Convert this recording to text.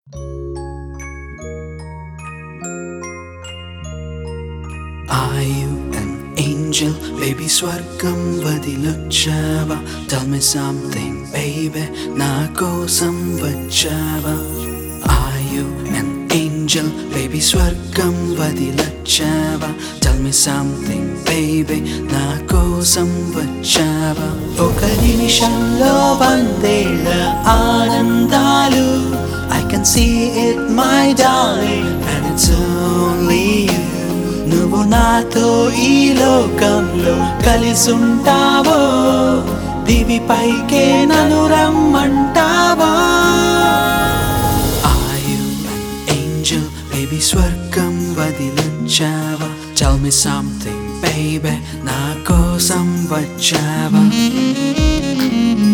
Are you an angel? Baby స్వర్గం వదిలొచ్చావా Tell me something baby నా కోసం వచ్చావా Are you an angel? Baby స్వర్గం వదిలొచ్చావా Tell me something baby నా కోసం వచ్చావా ఒక నిమిషంలో వందేళ్ళ ఆనందాలు I can see it my darling and it's only you నువ్వు నాతో ఈ లోకంలో కలిసుంటావో దివి పైకే నన్ను రమ్మంటావా Are you an angel? Baby స్వర్గం వదిలించావా Tell me something baby నా కోసం వచ్చావా